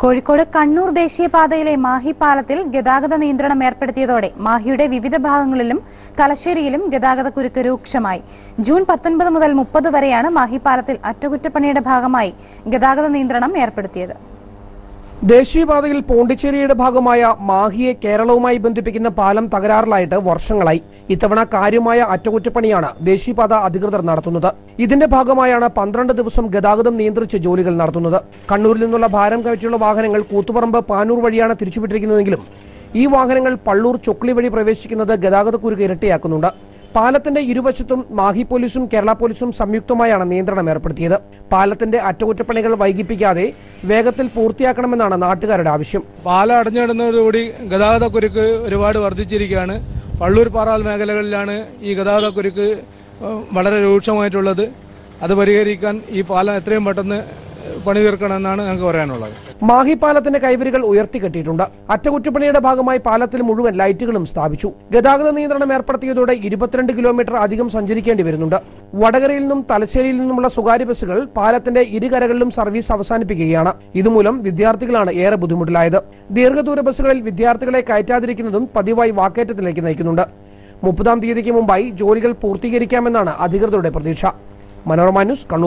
കോഴിക്കോട് കണ്ണൂർ ദേശീയപാതയിലെ മാഹി പാലത്തിൽ ഗതാഗത നിയന്ത്രണം ഏർപ്പെടുത്തിയതോടെ മാഹിയുടെ വിവിധ ഭാഗങ്ങളിലും തലശ്ശേരിയിലും ഗതാഗത കുരുക്ക് രൂക്ഷമായി ജൂൺ പത്തൊൻപത് മുതൽ മുപ്പത് വരെയാണ് മാഹി പാലത്തിൽ അറ്റകുറ്റപ്പണിയുടെ ഭാഗമായി ഗതാഗത നിയന്ത്രണം ഏർപ്പെടുത്തിയത് ദേശീയപാതയിൽ പോണ്ടിച്ചേരിയുടെ ഭാഗമായ മാഹിയെ കേരളവുമായി ബന്ധിപ്പിക്കുന്ന പാലം തകരാറിലായിട്ട് വർഷങ്ങളായി ഇത്തവണ കാര്യമായ അറ്റകുറ്റപ്പണിയാണ് ദേശീയപാത അധികൃതർ നടത്തുന്നത് ഇതിന്റെ ഭാഗമായാണ് പന്ത്രണ്ട് ദിവസം ഗതാഗതം നിയന്ത്രിച്ച് ജോലികൾ നടത്തുന്നത് കണ്ണൂരിൽ നിന്നുള്ള ഭാരം കയറ്റിയുള്ള വാഹനങ്ങൾ കൂത്തുപറമ്പ് പാനൂർ വഴിയാണ് തിരിച്ചുവിട്ടിരിക്കുന്നതെങ്കിലും ഈ വാഹനങ്ങൾ പള്ളൂർ ചൊക്ലി വഴി പ്രവേശിക്കുന്നത് ഗതാഗതക്കുരുക്ക് ഇരട്ടിയാക്കുന്നുണ്ട് പാലത്തിന്റെ ഇരുവശത്തും മാഹി പോലീസും കേരള പോലീസും സംയുക്തമായാണ് നിയന്ത്രണം ഏർപ്പെടുത്തിയത് പാലത്തിന്റെ അറ്റകുറ്റപ്പണികൾ വൈകിപ്പിക്കാതെ വേഗത്തിൽ പൂർത്തിയാക്കണമെന്നാണ് നാട്ടുകാരുടെ ആവശ്യം പാലം അടഞ്ഞിടുന്നതോടുകൂടി ഗതാഗതക്കുരുക്ക് ഒരുപാട് വർദ്ധിച്ചിരിക്കുകയാണ് പള്ളൂർ പാറാൽ മേഖലകളിലാണ് ഈ ഗതാഗതക്കുരുക്ക് ഏഹ്, വളരെ രൂക്ഷമായിട്ടുള്ളത് അത് പരിഹരിക്കാൻ ഈ പാലം എത്രയും പെട്ടെന്ന് പണി തീർക്കണമെന്നാണ് ഞങ്ങൾക്ക് പറയാനുള്ളത് മാഹി പാലത്തിന്റെ കൈവരികൾ ഉയർത്തിക്കെട്ടിയിട്ടുണ്ട് അറ്റകുറ്റപ്പണിയുടെ ഭാഗമായി പാലത്തിൽ മുഴുവൻ ലൈറ്റുകളും സ്ഥാപിച്ചു ഗതാഗത നിയന്ത്രണം ഏർപ്പെടുത്തിയതോടെ ഇരുപത്തിരണ്ട് കിലോമീറ്റർ അധികം സഞ്ചരിക്കേണ്ടി വരുന്നുണ്ട് വടകരയിൽ നിന്നും തലശ്ശേരിയിൽ നിന്നുമുള്ള സ്വകാര്യ ബസ്സുകൾ പാലത്തിന്റെ ഇരുകരകളിലും സർവീസ് അവസാനിപ്പിക്കുകയാണ് ഇതുമൂലം വിദ്യാർത്ഥികളാണ് ഏറെ ബുദ്ധിമുട്ടിലായത് ദീർഘദൂര ബസ്സുകളിൽ വിദ്യാർത്ഥികളെ കയറ്റാതിരിക്കുന്നതും പതിവായി വാക്കേറ്റത്തിലേക്ക് നയിക്കുന്നുണ്ട് മുപ്പതാം തീയതിക്ക് മുമ്പായി ജോലികൾ പൂർത്തീകരിക്കാമെന്നാണ് അധികൃതരുടെ പ്രതീക്ഷ മനോരമ ന്യൂസ് കണ്ണൂർ